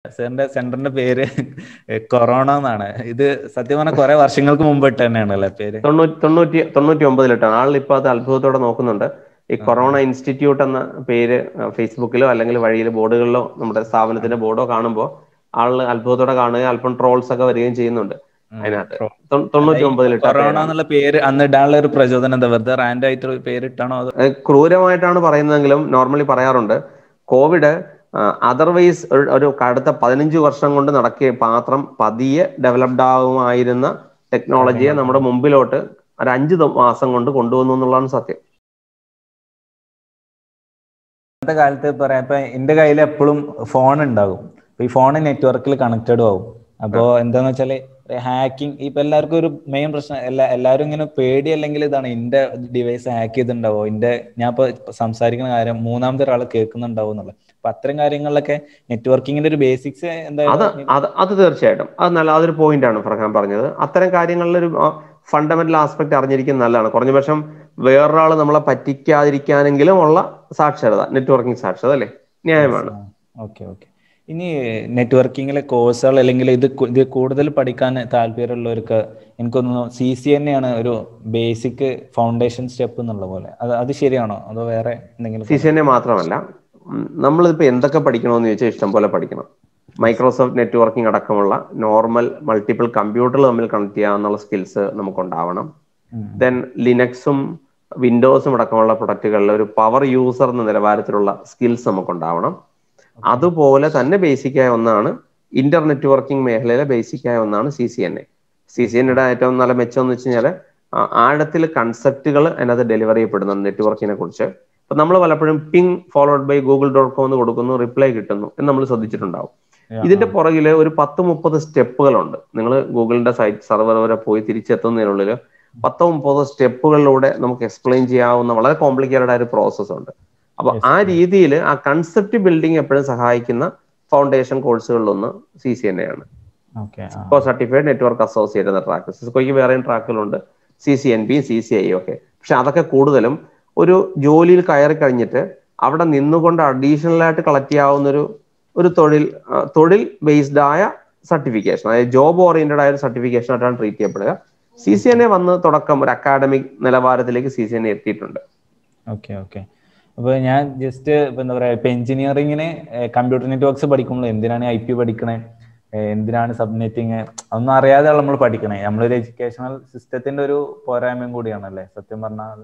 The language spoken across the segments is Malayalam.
സാറിന്റെ സെന്ററിന്റെ പേര് കൊറോണ എന്നാണ് ഇത് സത്യം പറഞ്ഞാൽ കുറെ വർഷങ്ങൾക്ക് മുമ്പ് ഇട്ട് തന്നെയാണല്ലേ പേര് തൊണ്ണൂറ്റി തൊണ്ണൂറ്റി തൊണ്ണൂറ്റി ഒമ്പതിലിട്ടാണ് ആളിൽ ഇപ്പൊ അത് അത്ഭുതത്തോടെ നോക്കുന്നുണ്ട് ഈ കൊറോണ ഇൻസ്റ്റിറ്റ്യൂട്ട് എന്ന പേര് അഹ് ഫേസ്ബുക്കിലോ അല്ലെങ്കിൽ വഴിയിൽ ബോർഡുകളിലോ നമ്മുടെ സ്ഥാപനത്തിന്റെ ബോർഡോ കാണുമ്പോൾ ആള് അത്ഭുതത്തോടെ കാണുകയും അല്പം ട്രോൾസ് ഒക്കെ വരികയും ചെയ്യുന്നുണ്ട് അതിനകത്ത് തൊ- തൊണ്ണൂറ്റി ഒമ്പതിലിട്ട കൊറോണ എന്നുള്ള പേര് അന്ന് ഇടാനുള്ള ഒരു പ്രചോദനം എന്താ വെറുതെ റാൻഡ് ആയിട്ട് ഒരു പേര് ഇട്ടാണോ അതോ അത് ക്രൂരമായിട്ടാണ് പറയുന്നതെങ്കിലും നോർമലി പറയാറുണ്ട് കോവിഡ് അതർവൈസ് ഒരു അടുത്ത പതിനഞ്ച് വർഷം കൊണ്ട് നടക്കിയ പാത്രം പതിയെ ഡെവലപ്ഡ് ആവുമായിരുന്ന ടെക്നോളജിയെ നമ്മുടെ മുമ്പിലോട്ട് ഒരു അഞ്ച് ദ- മാസം കൊണ്ട് കൊണ്ടുവന്നു എന്നുള്ളതാണ് സത്യം ഇന്നത്തെ കാലത്ത് പറയാം ഇപ്പൊ എന്റെ കയ്യിൽ എപ്പോഴും ഫോൺ ഉണ്ടാകും അപ്പൊ ഈ ഫോൺ നെറ്റ്വർക്കിൽ കണക്റ്റഡും ആവും അപ്പോ എന്താന്ന് വെച്ചാല് ഹാക്കിംഗ് ഇപ്പൊ എല്ലാവർക്കും ഒരു മെയിൻ പ്രശ്നം എല്ലാ എല്ലാവരും ഇങ്ങനെ പേടി അല്ലെങ്കിൽ ഇതാണ് എന്റെ ഡിവൈസ് ഹാക്ക് ചെയ്തിട്ടുണ്ടാവോ എന്റെ ഞാൻ ഇപ്പൊ സംസാരിക്കുന്ന കാര്യം മൂന്നാമത്തെ ഒരാൾ കേൾക്കുന്നുണ്ടാവോ എന്നുള്ളത് അപ്പൊ അത്തരം കാര്യങ്ങളിലൊക്കെ നെറ്റ്വർക്കിങ്ങിന്റെ ഒരു ബേസിക്സ് അത് എന്തായാലും അത് അത് തീർച്ചയായിട്ടും അത് നല്ല അതൊരു പോയിന്റ് ആണ് ഫർഹാൻ പറഞ്ഞത് അത്തരം കാര്യങ്ങളിൽ ഒരു ഫണ്ടമെന്റൽ ആസ്പെക്ട് അറിഞ്ഞിരിക്കുന്നത് നല്ലതാണ് കുറഞ്ഞ പക്ഷം വേറൊരാൾ നമ്മളെ പറ്റിക്കാതിരിക്കാനെങ്കിലും ഉള്ള സാക്ഷരത നെറ്റ്വർക്കിംഗ് സാക്ഷരത അല്ലേ ന്യായമാണ് ഓക്കെ ഓക്കെ ഇനി നെറ്റ്വർക്കിങ്ങിലെ കോഴ്സുകൾ അല്ലെങ്കിൽ ഇത് കു- ഇത് കൂടുതൽ പഠിക്കാൻ താല്പര്യമുള്ളവർക്ക് എനിക്കൊന്നു സി സി തന്നെയാണ് ഒരു ബേസിക് ഫൗണ്ടേഷൻ സ്റ്റെപ്പ് എന്നുള്ള പോലെ അത് അത് ശരിയാണോ അതോ വേറെ എന്തെങ്കിലും സി സി എൻ എ മാത്രമല്ല ഉം, നമ്മളിപ്പോ എന്തൊക്കെ പഠിക്കണമെന്ന് ചോദിച്ചാൽ ഇഷ്ടം പോലെ പഠിക്കണം മൈക്രോസോഫ്റ്റ് നെറ്റ്വർക്കിംഗ് അടക്കമുള്ള നോർമൽ മൾട്ടിപ്പിൾ കമ്പ്യൂട്ടർ തമ്മിൽ കണക്ട് ചെയ്യാവുന്ന സ്കിൽസ് നമുക്കുണ്ടാവണം ഉം. ദെൻ ലിനക്സും വിൻഡോസും അടക്കമുള്ള പ്രൊഡക്റ്റുകളിൽ ഒരു പവർ യൂസർ എന്ന നിലവാരത്തിലുള്ള സ്കിൽസ് നമുക്കുണ്ടാവണം അതുപോലെ തന്നെ ബേസിക്കായ ഒന്നാണ് ഇന്റർ നെറ്റ്വർക്കിംഗ് മേഖലയിലെ ബേസിക്കായ ഒന്നാണ് C C N A C C N എയുടെ ഏറ്റവും നല്ല മെച്ചം എന്ന് വെച്ച് കഴിഞ്ഞാൽ ആഴത്തിൽ കൺസെപ്റ്റുകൾ അതിനകത്ത് ഡെലിവർ ചെയ്യപ്പെടുന്നുണ്ട് നെറ്റ്വർക്കിനെ കുറിച്ച് അപ്പൊ നമ്മൾ പലപ്പോഴും ping followed by Google dot com എന്ന് കൊടുക്കുന്നു റിപ്ലൈ കിട്ടുന്നു എന്ന് നമ്മൾ ശ്രദ്ധിച്ചിട്ടുണ്ടാവും ഇതിന്റെ പുറകില് ഒരു പത്ത് മുപ്പത് സ്റ്റെപ്പുകളുണ്ട് നിങ്ങൾ ഗൂഗിളിന്റെ സൈറ്റ് സെർവർ വരെ പോയി തിരിച്ചെത്തുന്നതിനുള്ളിൽ പത്തോ മുപ്പതോ സ്റ്റെപ്പുകളിലൂടെ നമുക്ക് എക്സ്പ്ലെയിൻ ചെയ്യാവുന്ന വളരെ കോംപ്ലിക്കേറ്റഡ് ആയ ഒരു പ്രോസസ് ഉണ്ട് അപ്പൊ Yes, ആ രീതിയിൽ ആ കൺസെപ്റ്റ് ബിൽഡിംഗ് എപ്പോഴും സഹായിക്കുന്ന ഫൗണ്ടേഷൻ കോഴ്സുകളിലൊന്ന് സി സി എൻ എ ആണ് okay Cisco certified network associate എന്ന ട്രാക്ക് സിസ്കോയ്ക്ക് വേറെയും ട്രാക്കുകളുണ്ട് C C N P C C I ഒക്കെ പക്ഷെ അതൊക്കെ കൂടുതലും ഒരു ജോലിയിൽ കയറി കഴിഞ്ഞിട്ട് അവിടെ നിന്നുകൊണ്ട് അഡീഷണൽ ആയിട്ട് കളക്ട് ചെയ്യാവുന്ന ഒരു ഒരു തൊഴിൽ ആ, തൊഴിൽ ബേസ്ഡ് ആയ സർട്ടിഫിക്കേഷൻ അതായത് ജോബ് ഓറിയന്റഡ് ആയ ഒരു സർട്ടിഫിക്കേഷൻ ആയിട്ടാണ് ട്രീറ്റ് ചെയ്യപ്പെടുക സി സി എൻ എ വന്ന് തുടക്കം ഒരു അക്കാഡമിക് നിലവാരത്തിലേക്ക് സി സി എൻ എ എത്തിയിട്ടുണ്ട് ഓക്കെ ഓക്കെ അപ്പൊ ഞാൻ ജസ്റ്റ് ഇപ്പൊ എന്താ പറയാ ഇപ്പൊ എഞ്ചിനീയറിങ്ങിന് കമ്പ്യൂട്ടർ നെറ്റ്വർക്ക്സ് പഠിക്കുമ്പോൾ എന്തിനാണ് ഐ പി പഠിക്കണേ ഏഹ് എന്തിനാണ് സബ്നെറ്റിങ് അതൊന്നും അറിയാതെ നമ്മൾ പഠിക്കണേ നമ്മളൊരു എഡ്യൂക്കേഷണൽ സിസ്റ്റത്തിന്റെ ഒരു പോരായ്മയും കൂടിയാണല്ലേ സത്യം പറഞ്ഞാൽ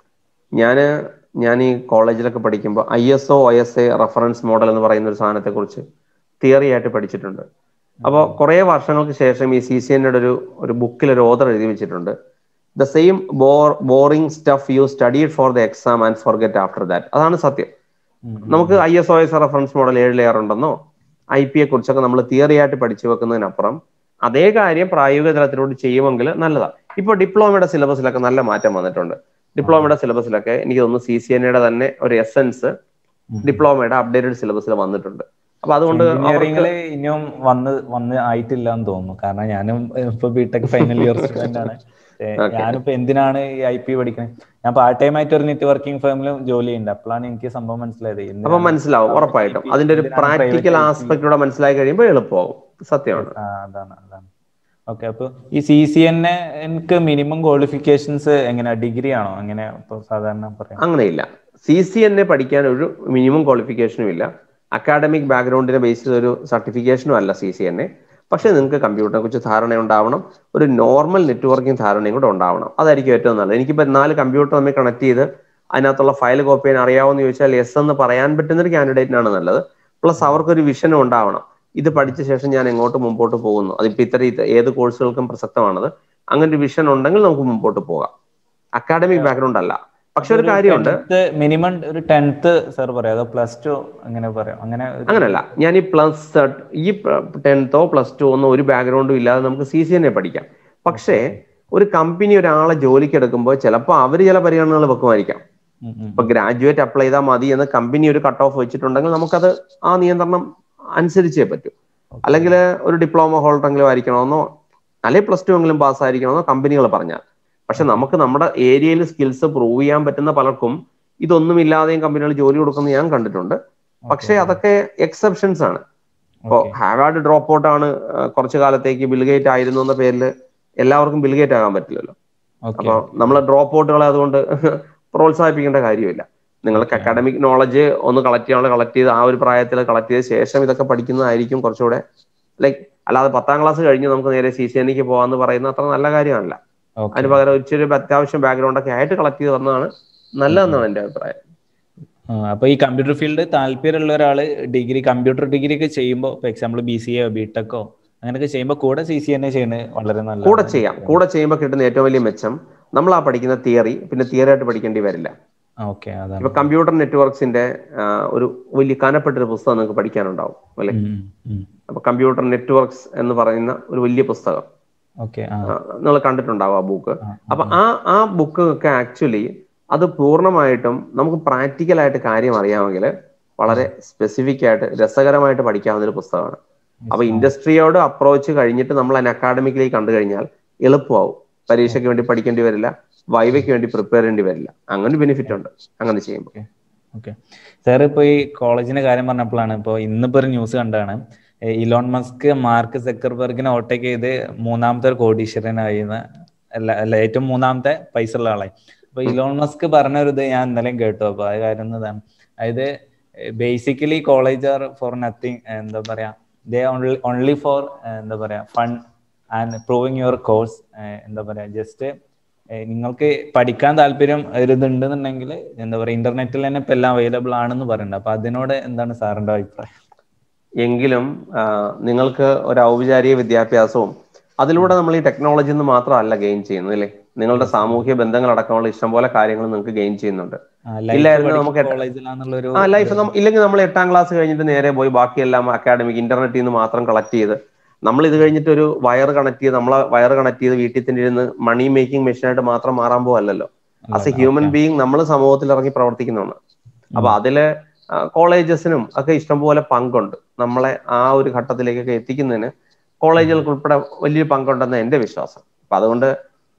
ഞാൻ ഞാൻ ഈ കോളേജിലൊക്കെ പഠിക്കുമ്പോൾ I S O I S A reference model എന്ന് പറയുന്ന ഒരു സാധനത്തെ കുറിച്ച് തിയറി ആയിട്ട് പഠിച്ചിട്ടുണ്ട് അപ്പോൾ കുറേ വർഷങ്ങൾക്ക് ശേഷം ഈ സി സി എൻ്റെ ഒരു ഒരു ബുക്കിൽ ഒരു ഓതർ എഴുതി വെച്ചിട്ടുണ്ട് the same bore boring stuff you studied for the exam and forget after that അതാണ് സത്യം നമുക്ക് I S O S reference model ഏഴ് ലെയർ ഉണ്ടെന്നോ ഐ പി യെ കുറിച്ചൊക്കെ നമ്മൾ തിയറി ആയിട്ട് പഠിച്ചു വെക്കുന്നതിനപ്പുറം അതേ കാര്യം പ്രായോഗിക തലത്തിലൂടെ ചെയ്യുമെങ്കിൽ നല്ലതാണ് ഇപ്പൊ ഡിപ്ലോമയുടെ സിലബസിലൊക്കെ നല്ല മാറ്റം വന്നിട്ടുണ്ട് ഡിപ്ലോമയുടെ സിലബസിലൊക്കെ എനിക്ക് തോന്നുന്നു സി സി എൻ എയുടെ തന്നെ ഒരു എസൻസ് ഡിപ്ലോമയുടെ അപ്ഡേറ്റഡ് സിലബസിൽ വന്നിട്ടുണ്ട് അപ്പൊ അതുകൊണ്ട് അവർക്ക് എഞ്ചിനീയറിംഗില് ഇനിയും വന്ന് വന്ന് ആയിട്ടില്ല എന്ന് തോന്നുന്നു കാരണം ഞാനും ഇപ്പൊ ബിടെക് ഫൈനൽ ഇയർ സ്റ്റുഡന്റ് ആണ് ഏ, Okay. ഞാനിപ്പോ എന്തിനാണ് ഈ ഐ പി പഠിക്കണേ ഞാൻ പാർട്ട് ടൈം ആയിട്ട് ഒരു നെറ്റ്വർക്കിംഗ് ഫേമിലും ജോലി ചെയ്യുന്നുണ്ട് അപ്പോഴാണ് എനിക്ക് സംഭവം മനസ്സിലായത് അപ്പൊ എന്തിനാണ് മനസ്സിലാവും ഉറപ്പായിട്ടും IP അതിന്റെ ഒരു എന്തിനാണ് പ്രാക്ടിക്കൽ private IP? ആസ്പെക്ടൂടെ മനസ്സിലായി കഴിയുമ്പോൾ എളുപ്പമാവും സത്യമാണ് ആ, അതാണ് അതാണ് ഓക്കെ അപ്പൊ ഈ സി സി എന്നെ എനിക്ക് മിനിമം ക്വാളിഫിക്കേഷൻസ് എങ്ങനെയാ ഡിഗ്രി ആണോ എങ്ങനെ ഇപ്പൊ സാധാരണ പറയാം അങ്ങനെയില്ല സി സി എന്നെ പഠിക്കാൻ ഒരു മിനിമം ക്വാളിഫിക്കേഷനും ഇല്ല അക്കാഡമിക് ബാക്ക്ഗ്രൗണ്ടിനെ ബേസ് ചെയ്ത ഒരു സർട്ടിഫിക്കേഷനും അല്ല സി സി എന്നെ പക്ഷേ നിങ്ങൾക്ക് കമ്പ്യൂട്ടറിനെ കുറിച്ച് ധാരണ ഉണ്ടാവണം ഒരു നോർമൽ നെറ്റ്വർക്കിംഗ് ധാരണയും കൂടെ ഉണ്ടാവണം അതായിരിക്കും ഏറ്റവും നല്ലത് എനിക്കിപ്പോൾ നാല് കമ്പ്യൂട്ടർ തമ്മിൽ കണക്ട് ചെയ്ത് അതിനകത്തുള്ള ഫയൽ കോപ്പി ചെയ്യാൻ അറിയാവുന്ന ചോദിച്ചാൽ എസ് എന്ന് പറയാൻ പറ്റുന്ന ഒരു കാൻഡിഡേറ്റിനാണ് നല്ലത് പ്ലസ് അവർക്കൊരു വിഷനും ഉണ്ടാവണം ഇത് പഠിച്ച ശേഷം ഞാൻ എങ്ങോട്ട് മുമ്പോട്ട് പോകുന്നു അതിപ്പോ ഇത്തരം ഇത് ഏത് കോഴ്സുകൾക്കും പ്രസക്തമാണത് അങ്ങനെ ഒരു വിഷൻ ഉണ്ടെങ്കിൽ നമുക്ക് മുമ്പോട്ട് പോകാം അക്കാഡമിക് ബാക്ക്ഗ്രൗണ്ട് അല്ല പക്ഷെ ഒരു കാര്യമുണ്ട് മിനിമം ഒരു ടെൻത്ത് സർ പറയാം അതോ പ്ലസ് ടു അങ്ങനെ പറയാം അങ്ങനെ ഒരു- അങ്ങനല്ല ഞാൻ ഈ പ്ലസ് ഈ ടെൻത്തോ പ്ലസ് ടു ഒന്നും ഒരു ബാക്ക്ഗ്രൗണ്ടും ഇല്ലാതെ നമുക്ക് സി സി തന്നെ പഠിക്കാം പക്ഷേ ഒരു കമ്പനി ഒരാളെ ജോലിക്ക് എടുക്കുമ്പോൾ ചിലപ്പോൾ അവർ ചില പരിഗണനകൾ വെക്കുമായിരിക്കാം ഉം, ഉം. ഇപ്പൊ ഗ്രാജുവേറ്റ് അപ്ലൈ ചെയ്താൽ മതി എന്ന് കമ്പനി ഒരു കട്ട് ഓഫ് വെച്ചിട്ടുണ്ടെങ്കിൽ നമുക്കത് ആ നിയന്ത്രണം അനുസരിച്ചേ പറ്റൂ അല്ലെങ്കിൽ ഒരു ഡിപ്ലോമ ഹോൾഡറെങ്കിലും ആയിരിക്കണമെന്നോ അല്ലെങ്കിൽ പ്ലസ് ടു എങ്കിലും പാസ് ആയിരിക്കണമെന്നോ കമ്പനികൾ പറഞ്ഞാൽ പക്ഷെ നമുക്ക് നമ്മുടെ ഏരിയയിൽ സ്കിൽസ് പ്രൂവ് ചെയ്യാൻ പറ്റുന്ന പലർക്കും ഇതൊന്നും ഇല്ലാതെയും കമ്പനികൾ ജോലി കൊടുക്കുന്നത് ഞാൻ കണ്ടിട്ടുണ്ട് പക്ഷേ അതൊക്കെ എക്സെപ്ഷൻസ് ആണ് ഇപ്പോ ഹാവാർഡ് ഡ്രോപ്പ് ഔട്ട് ആണ് ആ, കുറച്ചു കാലത്തേക്ക് ബിൽഗേറ്റ് ആയിരുന്നു എന്ന പേരിൽ എല്ലാവർക്കും ബിൽഗേറ്റ് ആകാൻ പറ്റില്ലല്ലോ ഓക്കെ അപ്പൊ നമ്മൾ ഡ്രോപ്പ് ഔട്ടുകളെ അതുകൊണ്ട് പ്രോത്സാഹിപ്പിക്കേണ്ട കാര്യമില്ല നിങ്ങൾക്ക് അക്കാഡമിക് നോളജ് ഒന്ന് കളക്ട് ചെയ്യാനുള്ള കളക്ട് ചെയ്ത് ആ ഒരു പ്രായത്തിൽ കളക്ട് ചെയ്ത ശേഷം ഇതൊക്കെ പഠിക്കുന്നതായിരിക്കും കുറച്ചുകൂടെ ലൈക്ക് അല്ലാതെ പത്താം ക്ലാസ് കഴിഞ്ഞ് നമുക്ക് നേരെ സി സി എനിക്ക് പോകാന്ന് പറയുന്നത് അത്ര നല്ല കാര്യമല്ല ഓക്കെ അതിന് പകരം ഇച്ചിരി അത്യാവശ്യം ബാക്ക്ഗ്രൗണ്ട് ഒക്കെ ആയിട്ട് കളക്ട് ചെയ്ത് വന്നതാണ് നല്ലതെന്നാണ് എന്റെ അഭിപ്രായം അപ്പൊ ഈ കമ്പ്യൂട്ടർ ഫീൽഡ് താല്പര്യമുള്ള ഒരാള് ഡിഗ്രി കമ്പ്യൂട്ടർ ഡിഗ്രി ഒക്കെ ചെയ്യുമ്പോൾ ഇപ്പൊ എക്സാമ്പിൾ ബി സി എ ബിടെക്കോ അങ്ങനെയൊക്കെ ചെയ്യുമ്പോൾ കൂടെ സി സി തന്നെ ചെയ്യുന്നത് വളരെ നല്ല കൂടെ ചെയ്യാം കൂടെ ചെയ്യുമ്പോൾ കിട്ടുന്ന ഏറ്റവും വലിയ മെച്ചം നമ്മൾ ആ പഠിക്കുന്ന തിയറി പിന്നെ തിയറി ആയിട്ട് പഠിക്കേണ്ടി വരില്ല ഓക്കെ അതാണ് ഇപ്പൊ കമ്പ്യൂട്ടർ നെറ്റ്വർക്സിന്റെ ആ, ഒരു വലിയ കനപ്പെട്ട ഒരു പുസ്തകം നിങ്ങൾക്ക് പഠിക്കാനുണ്ടാവും അല്ലെ അപ്പൊ കമ്പ്യൂട്ടർ നെറ്റ്വർക്സ് എന്ന് പറയുന്ന ഒരു വലിയ പുസ്തകം ഓക്കെ ആ നിങ്ങൾ കണ്ടിട്ടുണ്ടാവും ആ ബുക്ക് ആ, അപ്പൊ ആ ആ ബുക്ക് ഒക്കെ ആക്ച്വലി അത് പൂർണ്ണമായിട്ടും നമുക്ക് പ്രാക്ടിക്കൽ ആയിട്ട് കാര്യം അറിയാമെങ്കിൽ വളരെ സ്പെസിഫിക് ആയിട്ട് രസകരമായിട്ട് പഠിക്കാവുന്ന ഒരു പുസ്തകമാണ് അപ്പൊ ഇൻഡസ്ട്രിയോട് അപ്രോച്ച് കഴിഞ്ഞിട്ട് നമ്മൾ അതിനെ അക്കാഡമിക്കലി കണ്ടു കഴിഞ്ഞാൽ എളുപ്പമാവും പരീക്ഷയ്ക്ക് വേണ്ടി പഠിക്കേണ്ടി വരില്ല വൈവയ്ക്ക് വേണ്ടി പ്രിപ്പയർ ചെയ്യേണ്ടി വരില്ല അങ്ങനെ ബെനിഫിറ്റ് ഉണ്ട് അങ്ങനെ ചെയ്യുമ്പോൾ ഓക്കെ സാർ ഇപ്പൊ ഈ കോളേജിന്റെ കാര്യം പറഞ്ഞപ്പോഴാണ് ഇപ്പൊ ഇന്നിപ്പോ ഒരു ന്യൂസ് കണ്ടാണ് ഏ, ഇലോൺ മസ്ക് മാർക്ക് സെക്കർബർഗിനെ ഓട്ടേക്ക് ചെയ്ത് മൂന്നാമത്തെ ഒരു കോടീശ്വരനായി എന്ന് അല്ല അല്ല ഏറ്റവും മൂന്നാമത്തെ പൈസ ഉള്ള ആളായി അപ്പൊ ഇലോൺ മസ്ക് പറഞ്ഞ ഒരു ഇത് ഞാൻ ഇന്നലെയും കേട്ടു അപ്പൊ അത് കാര്യം ഇതാണ് അതായത് basically college are for nothing എന്താ പറയാ ദേ ഓൺലി ഓൺലി ഫോർ എന്താ പറയാ fun and proving your course എന്താ പറയാ ജസ്റ്റ് നിങ്ങൾക്ക് പഠിക്കാൻ താല്പര്യം ഒരു ഇതുണ്ടെന്നുണ്ടെങ്കിൽ എന്താ പറയാ ഇന്റർനെറ്റിൽ തന്നെ ഇപ്പൊ എല്ലാം അവൈലബിൾ ആണെന്ന് പറയുന്നുണ്ട് അപ്പൊ അതിനോട് എന്താണ് സാറിന്റെ അഭിപ്രായം എങ്കിലും ആ, നിങ്ങൾക്ക് ഒരു ഔപചാരിക വിദ്യാഭ്യാസവും അതിലൂടെ നമ്മൾ ഈ ടെക്നോളജി എന്ന് മാത്രമല്ല ഗെയിൻ ചെയ്യുന്നത് അല്ലേ നിങ്ങളുടെ സാമൂഹ്യ ബന്ധങ്ങൾ അടക്കമുള്ള ഇഷ്ടംപോലെ കാര്യങ്ങൾ നിങ്ങൾക്ക് ഗെയിൻ ചെയ്യുന്നുണ്ട് ഇല്ലായിരുന്നു നമുക്ക് എട്ട- കോളേജിലാന്നുള്ളൊരു ആ ലൈഫ് ഇല്ലെങ്കിൽ നമ്മൾ എട്ടാം ക്ലാസ് കഴിഞ്ഞിട്ട് നേരെ പോയി ബാക്കിയെല്ലാം അക്കാഡമിക് ഇന്റർനെറ്റിൽ നിന്ന് മാത്രം കളക്ട് ചെയ്ത് നമ്മൾ ഇത് കഴിഞ്ഞിട്ട് ഒരു വയർ കണക്ട് ചെയ്ത് നമ്മളെ വയർ കണക്ട് ചെയ്ത് വീട്ടിൽ തന്നെ ഇരുന്ന് മണി മേക്കിംഗ് മെഷീനായിട്ട് മാത്രം മാറാൻ പോകല്ലോ ആസ് എ ഹ്യൂമൻ ബീയിങ് നമ്മൾ സമൂഹത്തിൽ ഇറങ്ങി പ്രവർത്തിക്കുന്നതാണ് അപ്പൊ അതില് കോളേജസിനും ഒക്കെ ഇഷ്ടംപോലെ പങ്കുണ്ട് നമ്മളെ ആ ഒരു ഘട്ടത്തിലേക്കൊക്കെ എത്തിക്കുന്നതിന് കോളേജുകൾക്ക് ഉൾപ്പെടെ വലിയൊരു പങ്കുണ്ടെന്ന് എന്റെ വിശ്വാസം അപ്പൊ അതുകൊണ്ട്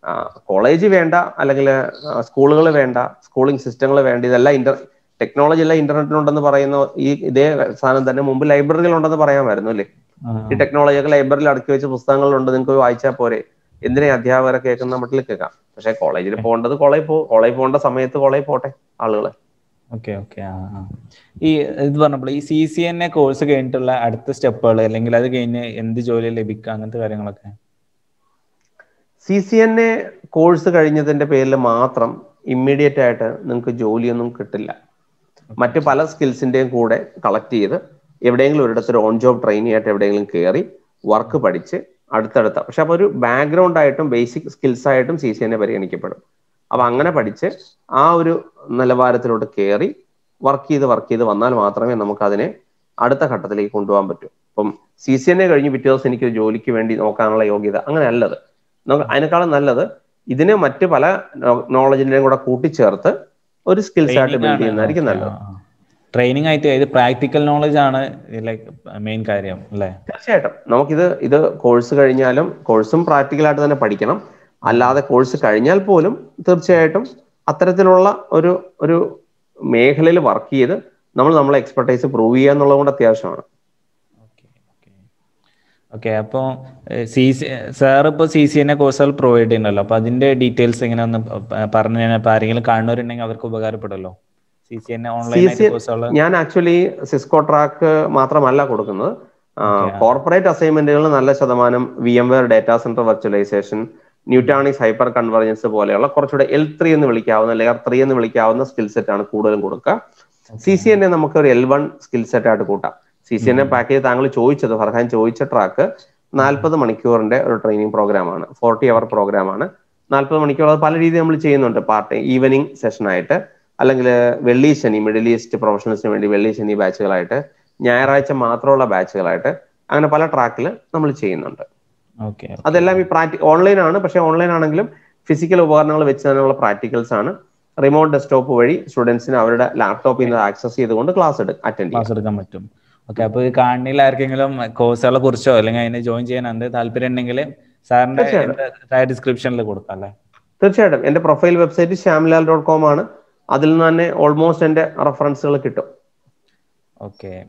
കോളേജ് വേണ്ട അല്ലെങ്കിൽ സ്കൂളുകൾ വേണ്ട സ്കൂളിംഗ് സിസ്റ്റങ്ങൾ വേണ്ട ഇതെല്ലാം ഇന്റർ ടെക്നോളജി എല്ലാം ഇന്റർനെറ്റിലുണ്ടെന്ന് പറയുന്ന ഈ ഇതേ സാധനം തന്നെ മുമ്പ് ലൈബ്രറികൾ ഉണ്ടെന്ന് പറയാമായിരുന്നു അല്ലേ ഈ ടെക്നോളജിയൊക്കെ ലൈബ്രറിയിൽ അടുക്കി വെച്ച പുസ്തകങ്ങളുണ്ട് നിങ്ങൾക്ക് പോയി വായിച്ചാൽ പോരെ എന്തിനാ അധ്യാപകരെ കേൾക്കുന്ന മട്ടിൽ കേൾക്കാം പക്ഷെ കോളേജിൽ പോകേണ്ടത് കോളേജ് പോ കോളേജ് പോകേണ്ട സമയത്ത് കോളേജ് പോട്ടെ ആളുകള് ഓക്കെ ഓക്കെ ആ ആ. ഈ ഇത് പറഞ്ഞപ്പോൾ ഈ C C N A course കഴിഞ്ഞിട്ടുള്ള അടുത്ത സ്റ്റെപ്പുകൾ അല്ലെങ്കിൽ അത് കഴിഞ്ഞ് എന്ത് ജോലി ലഭിക്കുക അങ്ങനത്തെ കാര്യങ്ങളൊക്കെ C C N A course കഴിഞ്ഞതിന്റെ പേരിൽ മാത്രം ഇമ്മീഡിയറ്റ് ആയിട്ട് നിങ്ങൾക്ക് ജോലിയൊന്നും കിട്ടില്ല മറ്റ് പല സ്കിൽസിന്റെയും കൂടെ കളക്ട് ചെയ്ത് എവിടെയെങ്കിലും ഒരിടത്തൊരു ഓൺ ജോബ് ട്രെയിനി ആയിട്ട് എവിടെയെങ്കിലും കയറി വർക്ക് പഠിച്ച് അടുത്തടുത്ത പക്ഷെ അപ്പൊ ഒരു ബാക്ക്ഗ്രൗണ്ട് ആയിട്ടും ബേസിക് സ്കിൽസ് ആയിട്ടും സി സി എൻ എ പരിഗണിക്കപ്പെടും അപ്പൊ അങ്ങനെ പഠിച്ച് ആ ഒരു നിലവാരത്തിലോട്ട് കയറി വർക്ക് ചെയ്ത് വർക്ക് ചെയ്ത് വന്നാൽ മാത്രമേ നമുക്ക് അതിനെ അടുത്ത ഘട്ടത്തിലേക്ക് കൊണ്ടുപോകാൻ പറ്റൂ ഇപ്പം സി സി എൻ എ കഴിഞ്ഞ് പിറ്റേ ദിവസം എനിക്ക് ഒരു ജോലിക്ക് വേണ്ടി നോക്കാനുള്ള യോഗ്യത അങ്ങനെ അല്ലത് നമുക്ക് അതിനേക്കാളും നല്ലത് ഇതിനെ മറ്റ് പല നോളജിന്റെയും കൂടെ കൂട്ടിച്ചേർത്ത് ഒരു സ്കിൽസ് ആയിട്ട് ബിൽഡ് ചെയ്യുന്നതായിരിക്കും നല്ലത് ട്രെയിനിങ് ആയിട്ട് ഇത് പ്രാക്ടിക്കൽ നോളജ് ആണ് ലൈക്ക് മെയിൻ കാര്യം അല്ലേ തീർച്ചയായിട്ടും നമുക്കിത് ഇത് കോഴ്സ് കഴിഞ്ഞാലും കോഴ്സും പ്രാക്ടിക്കലായിട്ട് തന്നെ പഠിക്കണം അല്ലാതെ കോഴ്സ് കഴിഞ്ഞാൽ പോലും തീർച്ചയായിട്ടും അത്തരത്തിലുള്ള ഒരു ഒരു മേഖലയിൽ വർക്ക് ചെയ്ത് നമ്മൾ നമ്മളെ എക്സ്പെർട്ടൈസ് പ്രൂവ് ചെയ്യുക എന്നുള്ളത് കൊണ്ട് അത്യാവശ്യമാണ് ഓക്കെ അപ്പോൾ സി സി സാർ ഇപ്പോൾ സി സി എന്നെ കോഴ്സുകൾ പ്രൊവൈഡ് ചെയ്യുന്നല്ലോ അപ്പോൾ അതിന്റെ ഡീറ്റെയിൽസ് എങ്ങനെ ഒന്ന് പറഞ്ഞു കഴിഞ്ഞാൽ ഇപ്പോൾ ആരെങ്കിലും കാണുന്നവരുണ്ടെങ്കിൽ അവർക്ക് ഉപകാരപ്പെടുമല്ലോ സി സി എന്നെ ഓൺലൈൻ ആയിട്ട് കോഴ്സുകൾ ഞാൻ ആക്ച്വലി സിസ്കോ ട്രാക്ക് മാത്രമല്ല കൊടുക്കുന്നത് കോർപ്പറേറ്റ് അസൈൻമെന്റുകൾ നല്ല ശതമാനം V M ware data centre virtualization Nutanix hyper convergence പോലെയുള്ള കുറച്ചുകൂടെ എൽ ത്രീ എന്ന് വിളിക്കാവുന്ന ലെയർ ത്രീ എന്ന് വിളിക്കാവുന്ന സ്കിൽ സെറ്റ് ആണ് കൂടുതലും കൊടുക്കുക സി സി എന്നെ നമുക്ക് ഒരു എൽ വൺ സ്കിൽ സെറ്റ് ആയിട്ട് കൂട്ടാം C C N A package താങ്കൾ ചോദിച്ചത് ഫർഹാൻ ചോദിച്ച ട്രാക്ക് നാൽപ്പത് മണിക്കൂറിന്റെ ഒരു ട്രെയിനിങ് പ്രോഗ്രാം ആണ് ഫോർട്ടി അവർ പ്രോഗ്രാം ആണ് നാൽപ്പത് മണിക്കൂർ അത് പല രീതിയിൽ നമ്മൾ ചെയ്യുന്നുണ്ട് പാർട്ട് ടൈം ഈവനിങ് സെഷൻ ആയിട്ട് അല്ലെങ്കിൽ വെള്ളി ശനി മിഡിൽ ഈസ്റ്റ് പ്രൊഫഷണൽസിന് വേണ്ടി വെള്ളി ശനി ബാച്ചുകളായിട്ട് ഞായറാഴ്ച മാത്രമുള്ള ബാച്ചുകളായിട്ട് അങ്ങനെ പല ട്രാക്കിൽ നമ്മൾ ചെയ്യുന്നുണ്ട് ഓക്കെ അതെല്ലാം ഈ പ്രാക്ടി ഓൺലൈൻ ആണ് പക്ഷേ ഓൺലൈൻ ആണെങ്കിലും ഫിസിക്കൽ ഉപകരണങ്ങൾ വെച്ച് തന്നെയുള്ള പ്രാക്ടിക്കൽസ് ആണ് റിമോട്ട് ഡെസ്ക്ടോപ്പ് വഴി സ്റ്റുഡൻസിന് അവരുടെ ലാപ്ടോപ്പിൽ നിന്ന് ആക്സസ് ചെയ്തുകൊണ്ട് ക്ലാസ് അറ്റൻഡ് ക്ലാസ് എടുക്കാൻ പറ്റും ഓക്കെ അപ്പോൾ ഈ കാണിയിൽ ആർക്കെങ്കിലും കോഴ്സുകളെ കുറിച്ചോ അല്ലെങ്കിൽ അതിനെ ജോയിൻ ചെയ്യാൻ എന്ത് താല്പര്യം ഉണ്ടെങ്കിൽ സാറിന്റെ ഡിസ്ക്രിപ്ഷനിൽ കൊടുക്കാം അല്ലേ തീർച്ചയായിട്ടും എന്റെ profile website Shyamlal dot com ആണ് അതിൽ നിന്ന് തന്നെ ഓൾമോസ്റ്റ് എന്റെ റെഫറൻസുകൾ കിട്ടും ഓക്കെ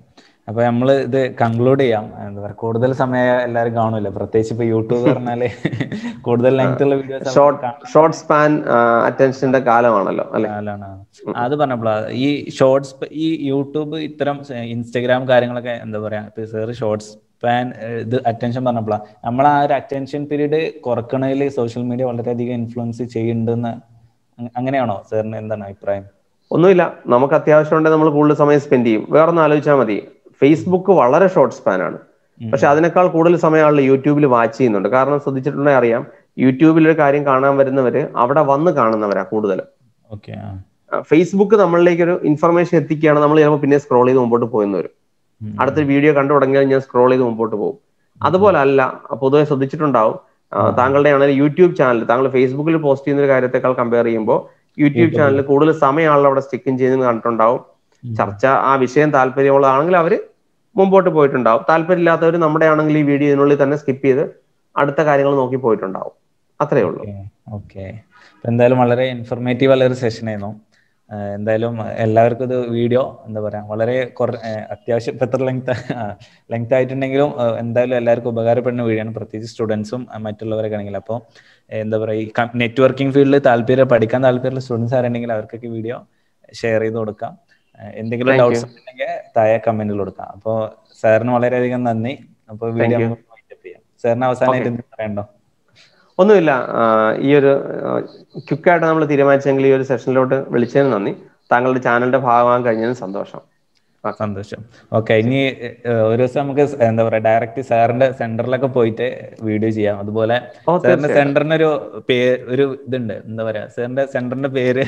അപ്പൊ നമ്മൾ ഇത് കൺക്ലൂഡ് ചെയ്യാം എന്താ പറയാ കൂടുതൽ സമയം എല്ലാവരും കാണൂല പ്രത്യേകിച്ച് ഇപ്പൊ യൂട്യൂബ് പറഞ്ഞാല് കൂടുതൽ ലെങ്ത് ഉള്ള വീഡിയോസ് ഷോർട്ട് ഷോർട്ട് സ്പാൻ അറ്റൻഷന്റെ കാലമാണല്ലോ അല്ലെ കാലാണ് അത് പറഞ്ഞപ്പോഴാ ഈ ഷോർട്സ് ഈ യൂട്യൂബ് ഇത്തരം ഇൻസ്റ്റഗ്രാം കാര്യങ്ങളൊക്കെ എന്താ പറയാ ഇപ്പൊ സാറ് ഷോർട്സ് സ്പാൻ ഇത് അറ്റൻഷൻ പറഞ്ഞപ്പോഴാ നമ്മൾ ആ ഒരു അറ്റൻഷൻ പീരീഡ് കുറക്കണതിൽ സോഷ്യൽ മീഡിയ വളരെയധികം ഇൻഫ്ലുവൻസ് ചെയ്യുന്നുണ്ടെന്ന് അ- അങ്ങനെയാണോ സാറിന് എന്താണ് അഭിപ്രായം ഒന്നുമില്ല നമുക്ക് അത്യാവശ്യം ഉണ്ടെങ്കിൽ നമ്മൾ കൂടുതൽ സമയം സ്പെൻഡ് ചെയ്യും വേറൊന്ന് ആലോചിച്ചാൽ മതി ഫേസ്ബുക്ക് വളരെ ഷോർട്ട് സ്പാൻ ആണ് പക്ഷെ അതിനേക്കാൾ കൂടുതൽ സമയം ആളുകൾ യൂട്യൂബിൽ വാച്ച് ചെയ്യുന്നുണ്ട് കാരണം ശ്രദ്ധിച്ചിട്ടുണ്ടെങ്കിൽ അറിയാം യൂട്യൂബിൽ ഒരു കാര്യം കാണാൻ വരുന്നവര് അവിടെ വന്ന് കാണുന്നവരാ കൂടുതൽ ഓക്കെ ഫേസ്ബുക്ക് നമ്മളിലേക്ക് ഒരു ഇൻഫർമേഷൻ എത്തിക്കുകയാണ് നമ്മൾ ചിലപ്പോൾ പിന്നെ സ്ക്രോൾ ചെയ്ത് മുമ്പോട്ട് പോയെന്ന് വരും അടുത്തൊരു വീഡിയോ കണ്ടു തുടങ്ങിയാൽ ഞാൻ സ്ക്രോൾ ചെയ്ത് മുമ്പോട്ട് പോകും അതുപോലെ അല്ല പൊതുവെ ശ്രദ്ധിച്ചിട്ടുണ്ടാവും ആ, താങ്കളുടെ ആണെങ്കിൽ യൂട്യൂബ് ചാനൽ താങ്കൾ ഫേസ്ബുക്കിൽ പോസ്റ്റ് ചെയ്യുന്ന ഒരു കാര്യത്തെക്കാൾ കമ്പയർ ചെയ്യുമ്പോൾ യൂട്യൂബ് ചാനലിൽ കൂടുതൽ സമയം ആളുകൾ അവിടെ സ്റ്റിക്കും ചെയ്യുന്നത് കണ്ടിട്ടുണ്ടാവും ചർച്ച ആ വിഷയം താല്പര്യമുള്ളതാണെങ്കിൽ അവര് മുമ്പോട്ട് പോയിട്ടുണ്ടാവും താല്പര്യമില്ലാത്തവർ നമ്മുടെ ആണെങ്കിൽ ഈ വീഡിയോ ഇതിനുള്ളിൽ തന്നെ സ്കിപ്പ് ചെയ്ത് അടുത്ത കാര്യങ്ങൾ നോക്കി പോയിട്ടുണ്ടാവും അത്രേ ഉള്ളൂ ഓക്കെ എന്തായാലും വളരെ ഇൻഫോർമേറ്റീവ് ഉള്ള ഒരു സെഷൻ ആയിരുന്നു ആഹ് എന്തായാലും എല്ലാവർക്കും ഇത് വീഡിയോ എന്താ പറയാ വളരെ കുറ ആഹ് അത്യാവശ്യം ഇപ്പൊ എത്ര ലെങ്ത് ലെങ്ത് ആയിട്ടുണ്ടെങ്കിലും ആഹ് എന്തായാലും എല്ലാവർക്കും ഉപകാരപ്പെടുന്ന വീഡിയോ ആണ് പ്രത്യേകിച്ച് സ്റ്റുഡൻസും മറ്റുള്ളവരൊക്കെ ആണെങ്കിൽ അപ്പോൾ എന്താ പറയാ ഈ നെറ്റ്വർക്കിംഗ് ഫീൽഡിൽ താല്പര്യം പഠിക്കാൻ താല്പര്യമുള്ള സ്റ്റുഡൻസ് ആരുണ്ടെങ്കിൽ അവർക്കൊക്കെ വീഡിയോ ഷെയർ ചെയ്ത് കൊടുക്കാം ആഹ് എന്തെങ്കിലും Thank you. ഡൗട്ട്സ് ഉണ്ടെങ്കിൽ താഴെ കമന്റിൽ കൊടുക്കാം അപ്പോൾ സാറിന് വളരെയധികം നന്ദി അപ്പോൾ വീഡിയോ you. നമുക്ക് വൈൻഡപ്പ് ചെയ്യാം സാറിന് അവസാനമായിട്ട് എന്തെങ്കിലും പറയണ്ടോ ഒന്നുമില്ല ആ, ഈ ഒരു ക്വിക്കായിട്ട് നമ്മൾ തീരുമാനിച്ചെങ്കിൽ ഈ ഒരു സെഷനിലോട്ട് വിളിച്ചതിന് നന്ദി താങ്കളുടെ ചാനലിന്റെ ഭാഗമാകാൻ കഴിഞ്ഞതിന് സന്തോഷം സന്തോഷം ഓക്കെ ഇനി ഏഹ്, ഒരു ദിവസം നമുക്ക് സ് എന്താ പറയാ ഡയറക്റ്റ് സാറിന്റെ സെന്ററിലൊക്കെ പോയിട്ട് വീഡിയോ ചെയ്യാം അതുപോലെ ഓ, സാറിന്റെ സെന്ററിന് ഒരു പേര് ഒരു ഇതുണ്ട് എന്താ പറയാ സാറിന്റെ സെന്ററിന്റെ പേര്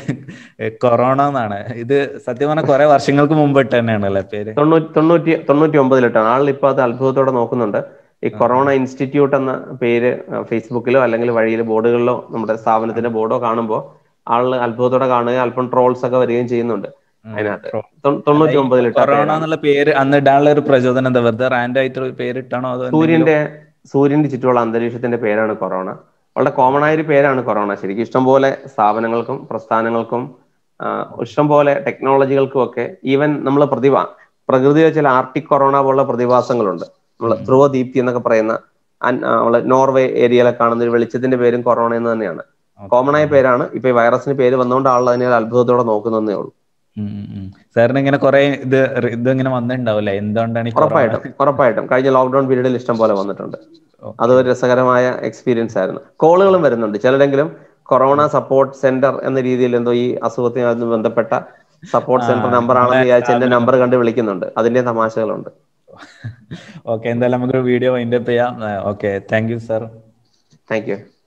കൊറോണ എന്നാണ് ഇത് സത്യം പറഞ്ഞാൽ കുറെ വർഷങ്ങൾക്ക് മുമ്പ് ഇട്ട് തന്നെയാണല്ലേ പേര് തൊണ്ണൂറ്റി തൊണ്ണൂറ്റി തൊണ്ണൂറ്റി ഒമ്പതിലിട്ടാണ് ആളുകൾ ഇപ്പൊ അത് അത്ഭുതത്തോടെ നോക്കുന്നുണ്ട് ഈ കൊറോണ ഇൻസ്റ്റിറ്റ്യൂട്ട് എന്ന പേര് ആ, ഫേസ്ബുക്കിലോ അല്ലെങ്കിൽ വഴിയിൽ ബോർഡുകളിലോ നമ്മുടെ സ്ഥാപനത്തിന്റെ ബോർഡോ കാണുമ്പോൾ ആളുകൾ അത്ഭുതത്തോടെ കാണുകയും അല്പം ട്രോൾസ് ഒക്കെ വരികയും ചെയ്യുന്നുണ്ട് അതിനകത്ത് തൊ- തൊണ്ണൂറ്റി ഒമ്പതിലിട്ട കൊറോണ എന്നുള്ള പേര് അന്ന് ഇടാനുള്ള ഒരു പ്രചോദനം എന്താ വെറുതെ റാൻഡ് ആയിട്ട് ഒരു പേര് ഇട്ടാണോ അതോ എന്തെങ്കിലും- സൂര്യന്റെ സൂര്യന്റെ ചുറ്റുമുള്ള അന്തരീക്ഷത്തിന്റെ പേരാണ് കൊറോണ വളരെ കോമൺ ആയ ഒരു പേരാണ് കൊറോണ ശരിക്കും ഇഷ്ടംപോലെ സ്ഥാപനങ്ങൾക്കും പ്രസ്ഥാനങ്ങൾക്കും ആ, ഇഷ്ടംപോലെ ടെക്നോളജികൾക്കും ഒക്കെ ഈവൻ നമ്മൾ പ്രതിഭ പ്രകൃതിയിലെ ചില ആർട്ടിക് കൊറോണ പോലുള്ള പ്രതിഭാസങ്ങളുണ്ട് നമ്മൾ ധ്രുവ ദീപ്തി എന്നൊക്കെ പറയുന്ന അൻ- ആ, നമ്മള് നോർവേ ഏരിയയിലെ കാണുന്ന ഒരു വെളിച്ചത്തിന്റെ പേരും കൊറോണ എന്ന് തന്നെയാണ് കോമൺ ആയ പേരാണ് ഇപ്പൊ ഈ വൈറസിന് പേര് വന്നുകൊണ്ട് ആളുകൾ അതിനെ ഒരു അത്ഭുതത്തോടെ നോക്കുന്നതേ ഉള്ളൂ ഉം, ഉം, ഉം. സാറിന് ഇങ്ങനെ കുറെ ഇത് ഇത് ഇങ്ങനെ വന്നിട്ടുണ്ടാവില്ലേ എന്തുകൊണ്ടാണ് ഈ കൊറോണ ഉറപ്പായിട്ടും ഉറപ്പായിട്ടും കഴിഞ്ഞ ലോക്ക്ഡൌൺ പീരീഡിൽ ഇഷ്ടം പോലെ വന്നിട്ടുണ്ട് ഓ. അത് ഒരു രസകരമായ എക്സ്പീരിയൻസ് ആയിരുന്നു കോളുകളും വരുന്നുണ്ട് ചിലരെങ്കിലും കൊറോണ സപ്പോർട്ട് സെന്റർ എന്ന രീതിയിൽ എന്തോ ഈ അസുഖത്തിനുമായി ബന്ധപ്പെട്ട സപ്പോർട്ട് സെന്റർ നമ്പർ ആണെന്ന് വിചാരിച്ച് എന്റെ നമ്പർ കണ്ട് വിളിക്കുന്നുണ്ട് അതിന്റെ തമാശകളുണ്ട് ഓക്കെ എന്തായാലും നമുക്ക് വീഡിയോ വൈൻഡപ്പ് ചെയ്യാം okay thank you sir thank U